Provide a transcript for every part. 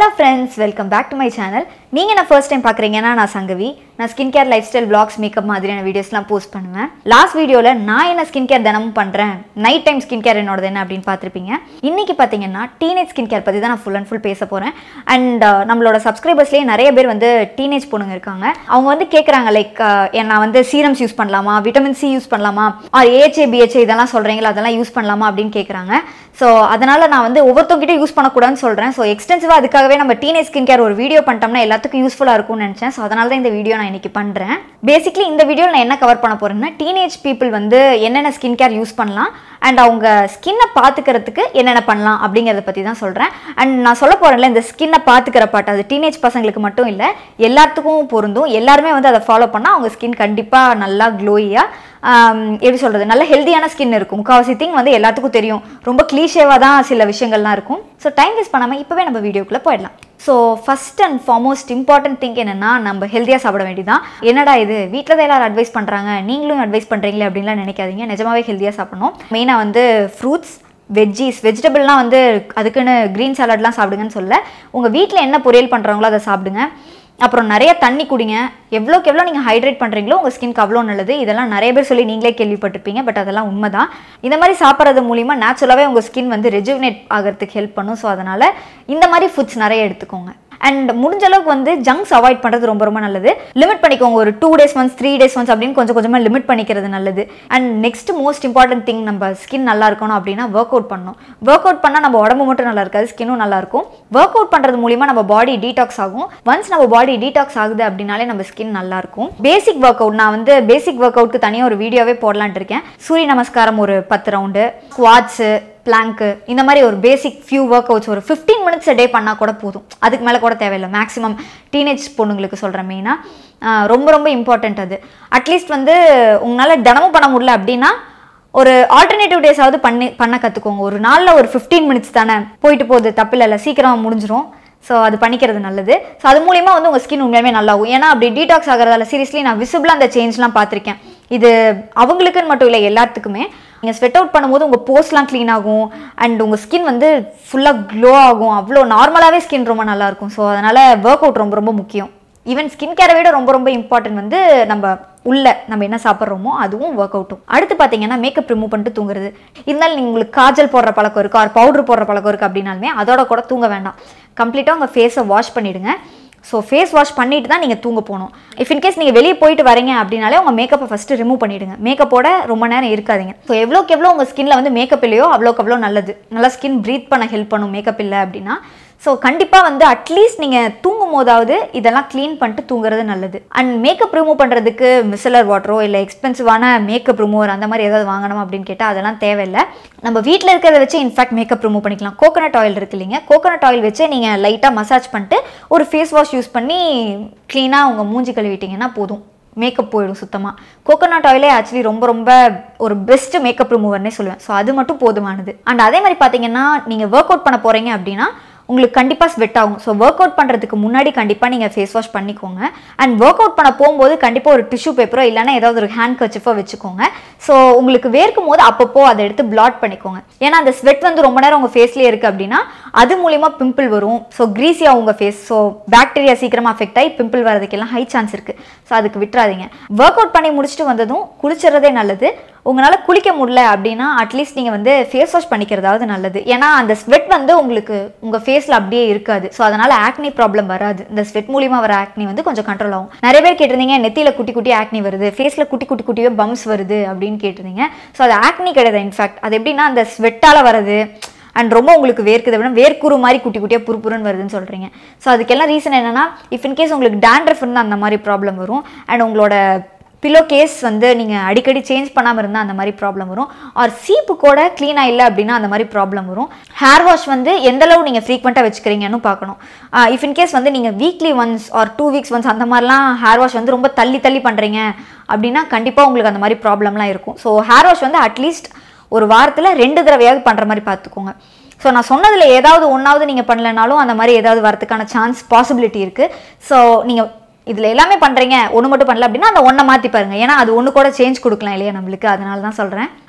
hello friends welcome back to my channel நீங்கள் நான் first time பார்க்குறீங்கன்னா நான் சங்கவி நான் skin care lifestyle blogs makeup மாதிரியான வீடியோஸ்லாம் போஸ்ட் பண்ணுவேன் லாஸ்ட் வீடியோவில் நான் என்ன ஸ்கின் கேர் தினமும் பண்ணுறேன் நைட் டைம் ஸ்கின் கேர் என்னோடது என்ன அப்படின்னு பார்த்துருப்பீங்க இன்றைக்கி பார்த்தீங்கன்னா டீனேஜ் ஸ்கின் கேர் பற்றி தான் நான் ஃபுல் அண்ட் ஃபுல் பேச போகிறேன் அண்ட் நம்மளோட சப்ஸ்கிரைபர்ஸ்லேயே நிறைய பேர் வந்து டீனேஜ் பொண்ணுங்க இருக்காங்க அவங்க வந்து கேட்குறாங்க லைக் நான் வந்து சீரம்ஸ் யூஸ் பண்ணலாமா விட்டமின் சி யூஸ் பண்ணலாமா ஆர் ஏஹே பிஹெச்ஏ இதெல்லாம் சொல்கிறீங்களா அதெல்லாம் யூஸ் பண்ணலாமா அப்படின்னு கேட்குறாங்க ஸோ அதனால் நான் வந்து ஒவ்வொருத்தவங்கிட்ட யூஸ் பண்ணக்கூடாதுன்னு சொல்கிறேன் ஸோ எக்ஸ்டென்சிவாக அதுக்காகவே நம்ம டீனேஜ் ஸ்கின் கேர் ஒரு வீடியோ பண்ணிட்டோம்னா எல்லாத்துக்கும் யூஸ்ஃபுல்லாக இருக்கும்னு நினச்சேன் ஸோ அதனால தான் இந்த வீடியோ நான் இன்னைக்கு பண்ணுறேன் பேசிக்லி இந்த வீடியோவில் நான் என்ன கவர் பண்ண போகிறேன்னா டீனேஜ் பீப்புள் வந்து என்னென்ன ஸ்கின் கேர் யூஸ் பண்ணலாம் அண்ட் அவங்க ஸ்கின்னை பார்த்துக்கிறதுக்கு என்னென்ன பண்ணலாம் அப்படிங்கிறத பற்றி தான் சொல்கிறேன் அண்ட் நான் சொல்ல போகிறேன்ல இந்த ஸ்கின்னை பார்த்துக்கிற பாட்டு அது டீனேஜ் பசங்களுக்கு மட்டும் இல்லை எல்லாத்துக்கும் பொருந்தும் எல்லாருமே வந்து அதை ஃபாலோ பண்ணால் அவங்க ஸ்கின் கண்டிப்பாக நல்லா க்ளோயியாக எப்படி சொல்கிறது நல்ல ஹெல்தியான ஸ்கின் இருக்கும் முக்கால்வாசி திங் வந்து எல்லாத்துக்கும் தெரியும் ரொம்ப க்ளீஷேவாக தான் சில விஷயங்கள்லாம் இருக்கும் ஸோ டைம் வேஸ்ட் பண்ணாமல் இப்போவே நம்ம வீடியோக்குள்ளே போயிடலாம் so first and foremost important thing என்னென்னா நம்ம ஹெல்த்தியாக சாப்பிட வேண்டியதான் என்னடா இது வீட்டில் தான் எல்லாரும் அட்வைஸ் பண்ணுறாங்க நீங்களும் அட்வைஸ் பண்ணுறீங்களே அப்படின்லாம் நினைக்காதீங்க நிஜமாவே ஹெல்த்தியாக சாப்பிடணும் மெயினாக வந்து ஃப்ரூட்ஸ் வெஜ்ஜீஸ் வெஜிடபிள்லாம் வந்து அதுக்குன்னு க்ரீன் சாலட்லாம் சாப்பிடுங்கன்னு சொல்ல உங்கள் வீட்டில் என்ன பொரியல் பண்ணுறாங்களோ அதை சாப்பிடுங்க அப்புறம் நிறைய தண்ணி குடிங்க எவ்வளோக்கு எவ்வளோ நீங்கள் ஹைட்ரேட் பண்ணுறீங்களோ உங்கள் ஸ்கின்க்கு அவ்வளோ நல்லது இதெல்லாம் நிறைய பேர் சொல்லி நீங்களே கேள்விப்பட்டிருப்பீங்க பட் அதெல்லாம் உண்மைதான் இந்த மாதிரி சாப்பிட்றது மூலிமா நேச்சுரலாகவே உங்கள் ஸ்கின் வந்து ரெஜுவினேட் ஆகிறதுக்கு ஹெல்ப் பண்ணும் ஸோ அதனால் இந்த மாதிரி ஃபுட்ஸ் நிறைய எடுத்துக்கோங்க அண்ட் முடிஞ்ச அளவுக்கு வந்து ஜங்க்ஸ் அவாய்ட் பண்ணுறது ரொம்ப ரொம்ப நல்லது லிமிட் பண்ணிக்கோங்க ஒரு two days once three days once அப்படின்னு கொஞ்சம் கொஞ்சமாக லிமிட் பண்ணிக்கிறது நல்லது and next most important thing நம்ம ஸ்கின் நல்லா இருக்கணும் அப்படின்னா ஒர்க் அவுட் பண்ணணும் ஒர்க் அவுட் பண்ணால் நம்ம உடம்பு மட்டும் நல்லா இருக்காது ஸ்கின்னும் நல்லா இருக்கும் ஒர்க் அவுட் பண்ணுறது மூலிமா நம்ம பாடி டீடாக்ஸ் ஆகும் ஒன்ஸ் நம்ம பாடி டீடாக்ஸ் ஆகுது அப்படின்னாலே நம்ம ஸ்கின் நல்லா இருக்கும் பேசிக் ஒர்க் அவுட் நான் வந்து பேசிக் ஒர்க் அவுட்க்கு தனியாக ஒரு வீடியோவே போடலான்ட்டு இருக்கேன் சூரிய நமஸ்காரம் ஒரு பத்து ரவுண்டு ஸ்குவாட்ஸு பிளாங்க்கு இந்த மாதிரி ஒரு பேசிக் ஃபியூ ஒர்க் அவுட்ஸ் ஒரு ஃபிஃப்டீன் மினிட்ஸ் டே பண்ணால் கூட போதும் அதுக்கு மேலே கூட தேவையில்லை மேக்ஸிமம் டீனேஜ் பொண்ணுங்களுக்கு சொல்கிறேன் மெயினாக ரொம்ப ரொம்ப இம்பார்ட்டண்ட் அது அட்லீஸ்ட் வந்து உங்களால் தினமும் பண்ண முடியல அப்படின்னா ஒரு ஆல்டர்னேட்டிவ் டேஸாவது பண்ணி பண்ண கற்றுக்கோங்க ஒரு நாளில் ஒரு ஃபிஃப்டீன் மினிட்ஸ் தானே போயிட்டு போகுது தப்பில்லை இல்லை சீக்கிரம் முடிஞ்சிரும் ஸோ அது பண்ணிக்கிறது நல்லது ஸோ அது மூலிமா வந்து உங்கள் ஸ்கின் உண்மையாலுமே நல்லாகும் ஏன்னா அப்படி டீடாக்ஸ் ஆகிறதால சீரியஸ்லி நான் விசிபிளாக அந்த சேஞ்ச்லாம் பார்த்துருக்கேன் இது அவங்களுக்குன்னு மட்டும் இல்லை எல்லாத்துக்குமே நீங்கள் ஸ்வெட் அவுட் பண்ணும்போது உங்கள் போஸ்ட்லாம் க்ளீன் ஆகும் அண்ட் உங்கள் ஸ்கின் வந்து ஃபுல்லாக க்ளோ ஆகும் அவ்வளோ நார்மலாகவே ஸ்கின் ரொம்ப நல்லாயிருக்கும் ஸோ அதனால் ஒர்க் அவுட் ரொம்ப ரொம்ப முக்கியம் ஈவன் ஸ்கின் கேரை விட ரொம்ப ரொம்ப இம்பார்ட்டன்ட் வந்து நம்ம உள்ள நம்ம என்ன சாப்பிட்றோமோ அதுவும் ஒர்க் அவுட்டும் அடுத்து பார்த்தீங்கன்னா மேக்கப் ரிமூவ் பண்ணிட்டு தூங்குறது இருந்தாலும் நீங்கள் உங்களுக்கு காஜல் போடுற பழக்கம் இருக்கா ஒரு பவுடர் போடுற பழக்கம் இருக்குது அப்படின்னாலுமே அதோட கூட தூங்க வேண்டாம் கம்ப்ளீட்டாக உங்கள் ஃபேஸை வாஷ் பண்ணிவிடுங்க ஸோ ஃபேஸ் வாஷ் பண்ணிட்டு தான் நீங்கள் தூங்க போகணும் இஃப் இன்கேஸ் நீங்கள் வெளியே போயிட்டு வரீங்க அப்படின்னாலே உங்கள் மேக்கப்பை ஃபஸ்ட்டு ரிமூவ் பண்ணிவிடுங்க மேக்கப்போட ரொம்ப நேரம் இருக்காதீங்க ஸோ எவ்வளோக்கு எவ்வளோ உங்கள் ஸ்கின்ல வந்து மேக்கப் இல்லையோ அவ்வளோக்கு அவ்வளோ நல்லது நல்லா ஸ்கின் ப்ரீத் பண்ண ஹெல்ப் பண்ணும் மேக்கப் இல்லை அப்படின்னா ஸோ கண்டிப்பாக வந்து அட்லீஸ்ட் நீங்கள் தூங்கும் போதாவது இதெல்லாம் க்ளீன் பண்ணிட்டு தூங்குறது நல்லது அண்ட் மேக்கப் ரிமூவ் பண்ணுறதுக்கு மிசலர் வாட்டரோ இல்லை எக்ஸ்பென்சிவான மேக்கப் ரிமூவர் அந்த மாதிரி ஏதாவது வாங்கணும் அப்படின்னு கேட்டால் அதெல்லாம் தேவையில்லை நம்ம வீட்டில் இருக்கிறத வச்சு இன்ஃபேக்ட் மேக்கப் ரிமூவ் பண்ணிக்கலாம் கோகனட் ஆயில் இருக்கு இல்லைங்க கோகனட் ஆயில் வச்சு நீங்கள் லைட்டாக மசாஜ் பண்ணிட்டு ஒரு ஃபேஸ் வாஷ் யூஸ் பண்ணி க்ளீனாக உங்கள் மூஞ்சி கழுவிட்டிங்கன்னா போதும் மேக்கப் போயிடும் சுத்தமாக கோகோனட் ஆயிலே ஆக்சுவலி ரொம்ப ரொம்ப ஒரு பெஸ்ட் மேக்கப் ரிமூவர்னே சொல்லுவேன் ஸோ அது மட்டும் போதுமானது அண்ட் அதே மாதிரி பார்த்தீங்கன்னா நீங்கள் ஒர்க் அவுட் பண்ண போகிறீங்க அப்படின்னா உங்களுக்கு கண்டிப்பாக ஸ்வெட் ஆகும் ஸோ ஒர்க் அவுட் பண்ணுறதுக்கு முன்னாடி கண்டிப்பாக நீங்கள் ஃபேஸ் வாஷ் பண்ணிக்கோங்க அண்ட் ஒர்க் அவுட் பண்ண போகும்போது கண்டிப்பாக ஒரு டிஷ்யூ பேப்பரோ இல்லைனா ஏதாவது ஒரு ஹேண்ட் கர்ச்சிஃபோ வச்சுக்கோங்க ஸோ உங்களுக்கு வேர்க்கும் போது அப்பப்போ அதை எடுத்து பிளாட் பண்ணிக்கோங்க ஏன்னா அந்த ஸ்வெட் வந்து ரொம்ப நேரம் உங்கள் ஃபேஸ்லேயே இருக்குது அப்படின்னா அது மூலிமா பிம்பிள் வரும் ஸோ க்ரீஸியாக உங்கள் ஃபேஸ் ஸோ பாக்டீரியா சீக்கிரமாக அஃபெக்ட் ஆகி பிம்பிள் வரதுக்கெல்லாம் ஹை சான்ஸ் இருக்குது ஸோ அதுக்கு விட்டுறாதீங்க ஒர்க் அவுட் பண்ணி முடிச்சுட்டு வந்ததும் குளிச்சிடுறதே நல்லது உங்களால் குளிக்க முடியல அப்படின்னா அட்லீஸ்ட் நீங்கள் வந்து ஃபேஸ் வாஷ் பண்ணிக்கிறதாவது நல்லது ஏன்னா அந்த ஸ்வெட் வந்து உங்களுக்கு உங்கள் ஃபேஸில் அப்படியே இருக்காது ஸோ அதனால் ஆக்னி ப்ராப்ளம் வராது இந்த ஸ்வெட் மூலிமா வர ஆக்னி வந்து கொஞ்சம் கண்ட்ரோல் ஆகும் நிறைய பேர் கேட்டிருந்தீங்க நெத்தியில் குட்டி குட்டி ஆக்னி வருது ஃபேஸில் குட்டி குட்டி குட்டியே பம்ஸ் வருது அப்படின்னு கேட்டிருந்தீங்க ஸோ அது ஆக்னி கிடையாது இன்ஃபேக்ட் அது எப்படின்னா அந்த ஸ்வெட்டால் வருது அண்ட் ரொம்ப உங்களுக்கு வேர்க்குது அப்படின்னா வேர்க்குரு மாதிரி குட்டி குட்டியாக புருப்புருன்னு வருதுன்னு சொல்கிறீங்க ஸோ அதுக்கெல்லாம் ரீசன் என்னென்னா இஃப் இன்கேஸ் உங்களுக்கு டேண்ட்ரஃப் இருந்தால் அந்த மாதிரி ப்ராப்ளம் வரும் அண்ட் உங்களோட பில்லோ கேஸ் வந்து நீங்கள் அடிக்கடி சேஞ்ச் பண்ணாமல் இருந்தால் அந்த மாதிரி ப்ராப்ளம் வரும் ஆர் சீப்பு கூட க்ளீனாக இல்லை அப்படின்னா அந்த மாதிரி ப்ராப்ளம் வரும் ஹேர் வாஷ் வந்து எந்த அளவு நீங்கள் ஃப்ரீக்வெண்ட்டாக வச்சுக்கிறீங்கன்னு பார்க்கணும் இஃப் இன்கேஸ் வந்து நீங்கள் weekly once or two weeks once அந்த மாதிரிலாம் ஹேர் வாஷ் வந்து ரொம்ப தள்ளி தள்ளி பண்ணுறீங்க அப்படின்னா கண்டிப்பாக உங்களுக்கு அந்த மாதிரி ப்ராப்ளம்லாம் இருக்கும் ஸோ ஹேர் வாஷ் வந்து அட்லீஸ்ட் ஒரு வாரத்தில் ரெண்டு தடவையாவது பண்ணுற மாதிரி பார்த்துக்கோங்க ஸோ நான் சொன்னதில் ஏதாவது ஒன்றாவது நீங்கள் பண்ணலனாலும் அந்த மாதிரி ஏதாவது வரதுக்கான சான்ஸ் பாசிபிலிட்டி இருக்குது ஸோ நீங்கள் இதில் எல்லாமே பண்ணுறீங்க ஒன்று மட்டும் பண்ணல அப்படின்னா அந்த ஒன்றை மாற்றி பாருங்க ஏன்னா அது ஒன்று கூட சேஞ்ச் கொடுக்கலாம் இல்லையா நம்மளுக்கு அதனால தான் சொல்கிறேன்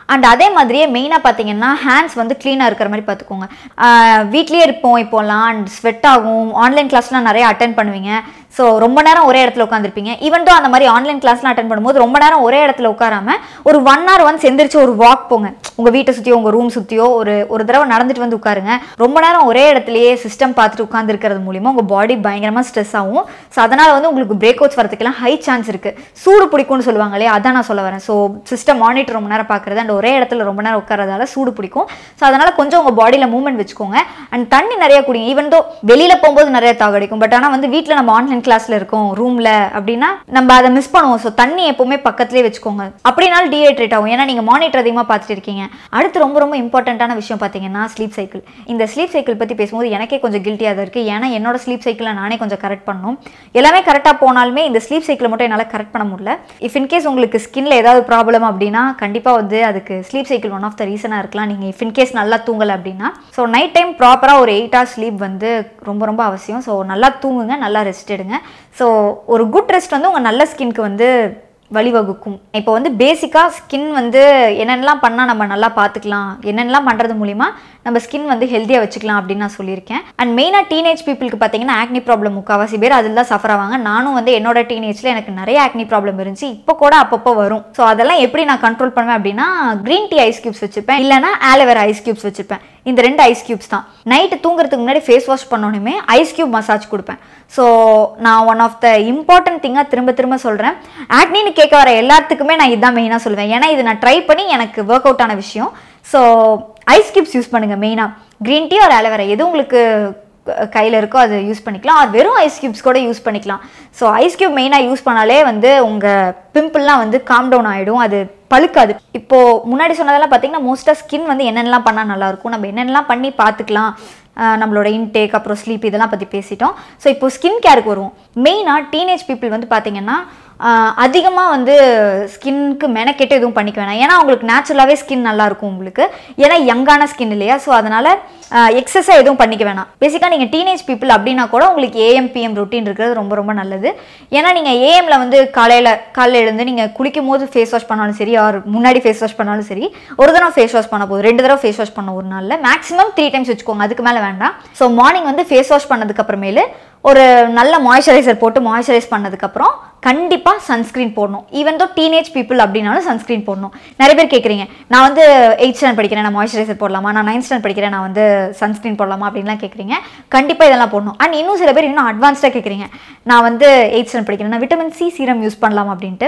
அண்ட் அதே மாதிரியே மெயினாக பார்த்தீங்கன்னா ஹேண்ட்ஸ் வந்து க்ளீனாக இருக்கிற மாதிரி பார்த்துக்கோங்க ஆஹ் வீட்லயே இருப்போம் இப்போலாம் அண்ட் ஸ்வெட் ஆகும் ஆன்லைன் கிளாஸ்லாம் நிறைய அட்டன் பண்ணுவீங்க ஸோ ரொம்ப நேரம் ஒரே இடத்துல உட்காந்துருப்பீங்க ஈவன் தோ அந்த மாதிரி ஆன்லைன் கிளாஸ்லாம் அட்டன் பண்ணும்போது ரொம்ப நேரம் ஒரே இடத்துல உட்காராம ஒரு ஒன் ஹவர் ஒன்ஸ் எந்திரிச்சு ஒரு வாக் போங்க உங்கள் வீட்டை சுற்றியோ உங்கள் ரூம் சுற்றியோ ஒரு ஒரு தடவை நடந்துட்டு வந்து உட்காருங்க ரொம்ப நேரம் ஒரே இடத்துலயே சிஸ்டம் பார்த்துட்டு உட்காந்துருக்கிறது மூலிமா உங்கள் பாடி பயங்கரமாக ஸ்ட்ரெஸ் ஆகும் ஸோ அதனால் வந்து உங்களுக்கு பிரேக் அவுட்ஸ் வரதுக்கெல்லாம் ஹை சான்ஸ் இருக்குது சூடு பிடிக்கும்னு சொல்லுவாங்க இல்லையா அதான் நான் சொல்ல வரேன் ஸோ சிஸ்டம் மானிட்டர் ரொம்ப நேரம் பார்க்குறது அண்ட் ஒரே இடத்துல ரொம்ப நேரம் உட்காரதால சூடு பிடிக்கும் ஸோ அதனால் கொஞ்சம் உங்கள் பாடியில் மூவ்மெண்ட் வச்சுக்கோங்க அண்ட் தண்ணி நிறைய குடிங்க ஈவன் தோ வெளியில் போகும்போது நிறைய தாகடிக்கும் பட் ஆனால் வந்து வீட்டில் நம்ம ஆன்லைன் கிளாஸில் இருக்கோம் ரூமில் அப்படின்னா நம்ம அதை மிஸ் பண்ணுவோம் ஸோ தண்ணி எப்போவுமே பக்கத்துலேயே வச்சுக்கோங்க அப்படினாலும் டீஹைட்ரேட் ஆகும் ஏன்னா நீங்கள் மானிட்டர் அதிகமாக பார்த்துட்டு இருக்கீங்க அடுத்து ரொம்ப ரொம்ப இம்பார்ட்டண்ட்டான விஷயம் பார்த்தீங்கன்னா ஸ்லீப் சைக்கிள் இந்த ஸ்லீப் சைக்கிள் பற்றி பேசும்போது எனக்கே கொஞ்சம் கில்ட்டியாக தான் இருக்குது ஏன்னா என்னோட ஸ்லீப் சைக்கிளை நானே கொஞ்சம் கரெக்ட் பண்ணணும் எல்லாமே கரெக்டாக போனாலுமே இந்த ஸ்லீப் சைக்கிளை மட்டும் என்னால் கரெக்ட் பண்ண முடியல இஃப் இன்கேஸ் உங்களுக்கு ஸ்கின்ல ஏதாவது ப்ராப்ளம் அப்படின்னா கண்டிப்பாக வந்து அதுக்கு sleep cycle one of the ரீசனாக இருக்கலாம் நீங்கள் இஃப் இன்கேஸ் நல்லா தூங்கலை அப்படின்னா ஸோ நைட் டைம் ப்ராப்பராக ஒரு எயிட் ஹவர்ஸ் ஸ்லீப் வந்து ரொம்ப ரொம்ப அவசியம் ஸோ நல்லா தூங்குங்க நல்லா ரெஸ்ட் எடுங்க ஸோ ஒரு குட் ரெஸ்ட் வந்து உங்கள் நல்ல ஸ்கின்க்கு வந்து வழிவகுக்கும் இப்போ வந்து பேசிக்காக ஸ்கின் வந்து என்னென்னலாம் பண்ணால் நம்ம நல்லா பார்த்துக்கலாம் என்னென்னலாம் பண்ணுறது மூலிமா நம்ம ஸ்கின் வந்து ஹெல்த்தியாக வச்சுக்கலாம் அப்படின்னு நான் சொல்லியிருக்கேன் அண்ட் மெயினாக டீனேஜ் பீப்புளுக்கு பார்த்தீங்கன்னா ஆக்னி ப்ராப்ளம் முக்கால்வாசி பேர் அதில் தான் சஃபர் ஆவாங்க நானும் வந்து என்னோட டீனேஜில் எனக்கு நிறைய ஆக்னி ப்ராப்ளம் இருந்துச்சு இப்போ கூட அப்பப்போ வரும் ஸோ அதெல்லாம் எப்படி நான் கண்ட்ரோல் பண்ணுவேன் அப்படின்னா க்ரீன் டீ ஐஸ் கியூப்ஸ் வச்சுருப்பேன் இல்லைனா ஆலோவேரா ஐஸ் கியூப்ஸ் வச்சுருப்பேன் இந்த ரெண்டு ஐஸ் கியூப்ஸ் தான் நைட்டு தூங்குறதுக்கு முன்னாடி ஃபேஸ் வாஷ் பண்ணோன்னே ஐஸ் கியூப் மசாஜ் கொடுப்பேன் ஸோ நான் ஒன் ஆஃப் த இம்பார்ட்டன்ட் திங்காக திரும்ப திரும்ப சொல்கிறேன் ஆக்னின்னு கேட்க வர எல்லாத்துக்குமே நான் இதான் மெயினாக சொல்லுவேன் ஏன்னா இது நான் ட்ரை பண்ணி எனக்கு ஒர்க் அவுட் ஆன விஷயம் ஸோ ஐஸ் கியூப்ஸ் யூஸ் பண்ணுங்கள் மெயினாக க்ரீன் டீ ஒரு ஆலோவேரா எது உங்களுக்கு கையில் இருக்கோ அதை யூஸ் பண்ணிக்கலாம் அது வெறும் ஐஸ் கியூப்ஸ் கூட யூஸ் பண்ணிக்கலாம் ஸோ ஐஸ் கியூப் மெயினாக யூஸ் பண்ணாலே வந்து உங்கள் பிம்பிள்லாம் வந்து காம் டவுன் ஆகிடும் அது பழுக்காது இப்போ முன்னாடி சொன்னதெல்லாம் பார்த்தீங்கன்னா மோஸ்ட்டாக ஸ்கின் வந்து என்னென்னலாம் பண்ணால் நல்லாயிருக்கும் நம்ம என்னென்னலாம் பண்ணி பார்த்துக்கலாம் ஆஹ் நம்மளோட இன்டேக் அப்புறம் ஸ்லீப் இதெல்லாம் பற்றி பேசிட்டோம் ஸோ இப்போ ஸ்கின் கேருக்கு வருவோம் மெயினாக டீனேஜ் பீப்புள் வந்து பார்த்தீங்கன்னா அதிகமாக வந்து ஸ்கின்க்கு மெனக்கெட்டு எதுவும் பண்ணிக்க வேணாம் ஏன்னா அவங்களுக்கு நேச்சுரலாகவே ஸ்கின் நல்லா இருக்கும் உங்களுக்கு ஏன்னா யங்கான ஸ்கின் இல்லையா ஸோ அதனால் எக்ஸஸாக எதுவும் பண்ணிக்க வேணாம் பேசிக்காக நீங்கள் டீனேஜ் பீப்புள் அப்படின்னா கூட உங்களுக்கு ஏஎம் பிஎம் ரொட்டீன் இருக்கிறது ரொம்ப ரொம்ப நல்லது ஏன்னா நீங்கள் ஏஎம்ல வந்து காலையில் காலையில் எழுந்து நீங்கள் குளிக்கும் போது ஃபேஸ் வாஷ் பண்ணாலும் சரி ஆர் முன்னாடி ஃபேஸ் வாஷ் பண்ணாலும் சரி ஒரு தடவை ஃபேஸ் வாஷ் பண்ண போதும் ரெண்டு தடவை ஃபேஸ் வாஷ் பண்ண ஒரு நாளில் மேக்ஸிமம் த்ரீ டைம்ஸ் வச்சுக்கோங்க அதுக்கு மேலே வேண்டாம் ஸோ மார்னிங் வந்து ஃபேஸ் வாஷ் பண்ணதுக்கு அப்புறமேலு ஒரு நல்ல மாய்ஸ்சரைசர் போட்டு மாய்ஸ்சரைஸ் பண்ணதுக்கப்புறம் கண்டிப்பாக சன்ஸ்க்ரீன் போடணும் ஈவன் தோ டீனேஜ் பீப்புள் அப்படின்னாலும் சன்ஸ்க்ரீன் போடணும் நிறைய பேர் கேட்குறீங்க நான் வந்து எயிட் ஸ்டாண்ட் படிக்கிறேன் நான் மாய்ஸ்சரைசர் போடலாமா நான் நைன்த் ஸ்டாண்ட் படிக்கிறேன் நான் வந்து சன்ஸ்க்ரீன் போடலாமா அப்படின்லாம் கேட்குறீங்க கண்டிப்பாக இதெல்லாம் போடணும் அண்ட் இன்னும் சில பேர் இன்னும் அட்வான்ஸ்டாக கேட்குறீங்க நான் வந்து எயிட் ஸ்டாண்ட் படிக்கிறேன் நான் விட்டமின் சி சீரம் யூஸ் பண்ணலாம் அப்படின்ட்டு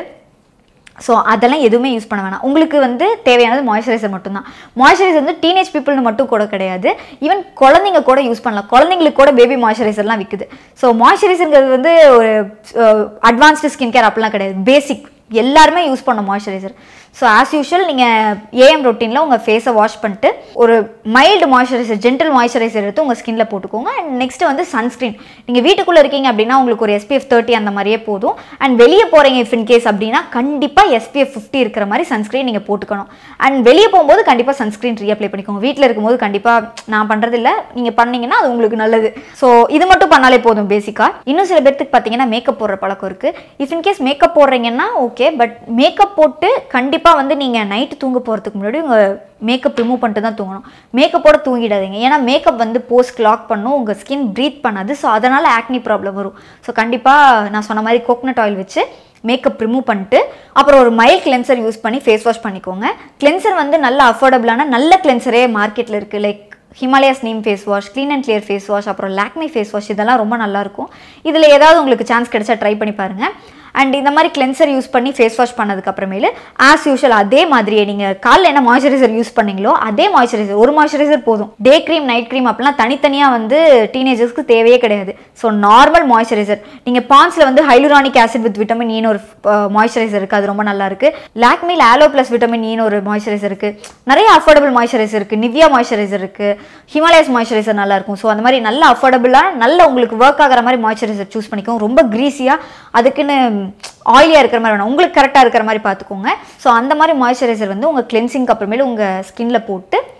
ஸோ அதெல்லாம் எதுவுமே யூஸ் பண்ண வேணாம் உங்களுக்கு வந்து தேவையானது மாய்ஸ்சரைசர் மட்டும்தான் மாய்ஸ்சரைசர் வந்து டீனேஜ் பீப்புள்னு மட்டும் கூட கிடையாது ஈவன் குழந்தைங்க கூட யூஸ் பண்ணலாம் குழந்தைங்களுக்கு கூட பேபி மாய்ஸ்சரைசர்லாம் விற்குது ஸோ மாய்ஸ்சரைசருங்கிறது வந்து ஒரு அட்வான்ஸ்டு ஸ்கின் கேர் அப்படிலாம் கிடையாது பேசிக் எல்லாருமே யூஸ் பண்ண மாய்ஸ்சரைசர் ஸோ ஆஸ் யூஷுவல் நீங்கள் ஏஎம் ரொட்டீனில் உங்கள் ஃபேஸை வாஷ் பண்ணிட்டு ஒரு மைல்டு மாய்ஸ்சரைசர் ஜென்டல் மாய்ஸ்சரைசர் எடுத்து உங்கள் ஸ்கின்ல போட்டுக்கோங்க அண்ட் நெக்ஸ்ட் வந்து சன்ஸ்க்ரீன் நீங்கள் வீட்டுக்குள்ளே இருக்கீங்க அப்படின்னா உங்களுக்கு ஒரு எஸ்பிஎஃப் தேர்ட்டி அந்த மாதிரியே போதும் அண்ட் வெளியே போகிறீங்க இஃப் இன் கேஸ் அப்படின்னா கண்டிப்பாக எஸ்பிஎஃப் ஃபிஃப்டி இருக்கிற மாதிரி சன்ஸ்க்ரீன் நீங்கள் போட்டுக்கணும் அண்ட் வெளியே போகும்போது கண்டிப்பாக சன்ஸ்க்ரீன் ரீஅப்ளை பண்ணிக்கோங்க வீட்டில் இருக்கும்போது கண்டிப்பாக நான் பண்ணுறது இல்லை நீங்கள் பண்ணீங்கன்னா அது உங்களுக்கு நல்லது ஸோ இது மட்டும் பண்ணாலே போதும் பேசிக்காக இன்னும் சில பேர்த்துக்கு பார்த்தீங்கன்னா மேக்கப் போடுற பழக்கம் இருக்குது இஃப் இன் கேஸ் மேக்கப் போடுறீங்கன்னா ஓகே பட் மேக்கப் போட்டு கண்டிப்பாக வந்து நீங்கள் நைட்டு தூங்க போகிறதுக்கு முன்னாடி உங்கள் மேக்கப் ரிமூவ் பண்ணிட்டு தான் தூங்கணும் மேக்கப்போட தூங்கிடாதீங்க ஏன்னா மேக்கப் வந்து போஸ்ட் லாக் பண்ணும் உங்கள் ஸ்கின் ப்ரீத் பண்ணாது ஸோ அதனால் ஆக்னி ப்ராப்ளம் வரும் ஸோ கண்டிப்பாக நான் சொன்ன மாதிரி கோகனட் ஆயில் வச்சு மேக்கப் ரிமூவ் பண்ணிட்டு அப்புறம் ஒரு மைல் கிளென்சர் யூஸ் பண்ணி ஃபேஸ் வாஷ் பண்ணிக்கோங்க கிளென்சர் வந்து நல்ல அஃபோர்டபுளான நல்ல கிளென்சரே மார்க்கெட்டில் இருக்குது like Himalayas neem face wash clean and clear face wash அப்புறம் லாக்மி ஃபேஸ் வாஷ் இதெல்லாம் ரொம்ப நல்லாயிருக்கும் இதில் ஏதாவது உங்களுக்கு சான்ஸ் கிடைச்சா ட்ரை பண்ணி பாருங்கள் அண்ட் இந்த மாதிரி கிளென்சர் யூஸ் பண்ணி ஃபேஸ் வாஷ் பண்ணதுக்கு அப்புறமேலு ஆஸ் யூஷுவல் அதே மாதிரியே நீங்கள் காலைல என்ன மாய்ஸ்சரைசர் யூஸ் பண்ணீங்களோ அதே மாய்ஸ்சரைசர் ஒரு மாய்ஸ்சரைசர் போதும் டே க்ரீம் நைட் க்ரீம் அப்படிலாம் தனித்தனியாக வந்து டீனேஜர்ஸ்க்கு தேவையே கிடையாது ஸோ நார்மல் மாய்ஸ்சரைசர் நீங்கள் பான்ஸில் வந்து ஹைலுரானிக் ஆசிட் வித் விட்டமின் ஈன்னு ஒரு மாய்ஸ்சரைசர் இருக்குது அது ரொம்ப நல்லா இருக்கு லாக்மில் ஆலோ ப்ளஸ் விட்டமின் ஈன்னு ஒரு மாய்ஸ்சரைசர் இருக்குது நிறைய அஃபோர்டபுள் மாய்ஸ்சரைசர் இருக்குது நிவ்யா மாய்ஸ்சரைசர் இருக்குது ஹிமாலயாஸ் மாய்ஸ்சரைசர் நல்லா இருக்கும் ஸோ அந்த மாதிரி நல்ல அஃபோர்டபுளாக நல்ல உங்களுக்கு ஒர்க் ஆகிற மாதிரி மாய்ஸ்சரைசர் சூஸ் பண்ணிக்கோங்க ரொம்ப க்ரீஸியாக அதுக்குன்னு ஆயிலியாக இருக்கிற மாதிரி வேணும் உங்களுக்கு கரெக்டாக இருக்கிற மாதிரி பார்த்துக்கோங்க ஸோ அந்த மாதிரி மாய்ஸ்சரைசர் வந்து உங்கள் கிளென்சிங்க்கு அப்புறமேல உங்கள் ஸ்கின்ல போட்டு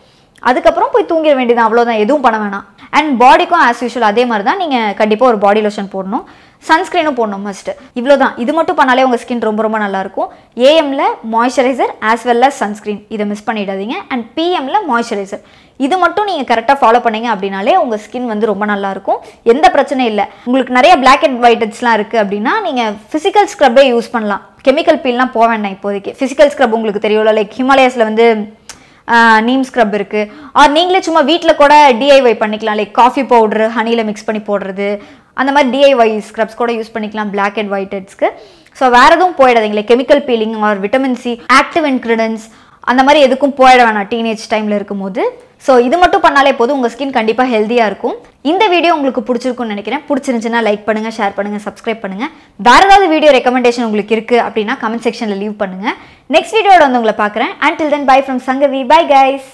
அதுக்கப்புறம் போய் தூங்கிட வேண்டியது அவ்வளோதான் எதுவும் பண்ண வேணாம் அண்ட் பாடிக்கும் ஆஸ் யூஷுவல் அதே மாதிரி தான் நீங்கள் கண்டிப்பாக ஒரு பாடி லோஷன் போடணும் சன்ஸ்க்ரீனும் போடணும் மஸ்ட் இவ்வளோ தான் இது மட்டும் பண்ணாலே உங்கள் ஸ்கின் ரொம்ப ரொம்ப நல்லாயிருக்கும் ஏஎம்ல moisturiser as well as sunscreen இதை மிஸ் பண்ணிடாதீங்க அண்ட் பிஎம்ல மாய்ஸ்சரைசர் இது மட்டும் நீங்கள் கரெக்டாக ஃபாலோ பண்ணீங்க அப்படின்னாலே உங்கள் ஸ்கின் வந்து ரொம்ப நல்லாயிருக்கும் எந்த பிரச்சனையும் இல்லை உங்களுக்கு நிறைய பிளாக் அண்ட் ஒயிட் ஹெட்ஸ்லாம் இருக்குது அப்படின்னா நீங்கள் ஃபிசிக்கல் ஸ்க்ரப்பே யூஸ் பண்ணலாம் கெமிக்கல் பீல்லாம் போக வேண்டாம் இப்போதைக்கு ஃபிசிக்கல் ஸ்க்ரப் உங்களுக்கு தெரியும்ல லைக் ஹிமாலயாஸில் வந்து நீம் ஸ்க்ரப் இருக்குது ஆர் நீங்களே சும்மா வீட்டில் கூட டிஐஒய் பண்ணிக்கலாம் லைக் காஃபி பவுட்ரு ஹனியில் மிக்ஸ் பண்ணி போடுறது அந்த மாதிரி டிஐஒய் ஸ்க்ரப்ஸ் கூட யூஸ் பண்ணிக்கலாம் பிளாக் அண்ட் ஒயிட் ஹெட்ஸ்க்கு ஸோ வேறு எதுவும் போயிடாதீங்களே chemical peeling or vitamin C active ingredients அந்த மாதிரி எதுக்கும் போயிட வேணாம் டீனேஜ் டைமில் இருக்கும்போது ஸோ இது மட்டும் பண்ணாலே போதும் உங்கள் ஸ்கின் கண்டிப்பாக ஹெல்த்தியாக இருக்கும் இந்த வீடியோ உங்களுக்கு பிடிச்சிருக்கும்னு நினைக்கிறேன் பிடிச்சிருந்துச்சுன்னா லைக் பண்ணுங்கள் ஷேர் பண்ணுங்கள் சப்ஸ்கிரைப் பண்ணுங்கள் வேறு ஏதாவது வீடியோ ரெக்கமெண்டேஷன் உங்களுக்கு இருக்குது அப்படின்னா கமெண்ட் செக்ஷனில் லீவ் பண்ணுங்கள் நெக்ஸ்ட் வீடியோட வந்து உங்களை பார்க்குறேன் until then bye from Sangavi bye guys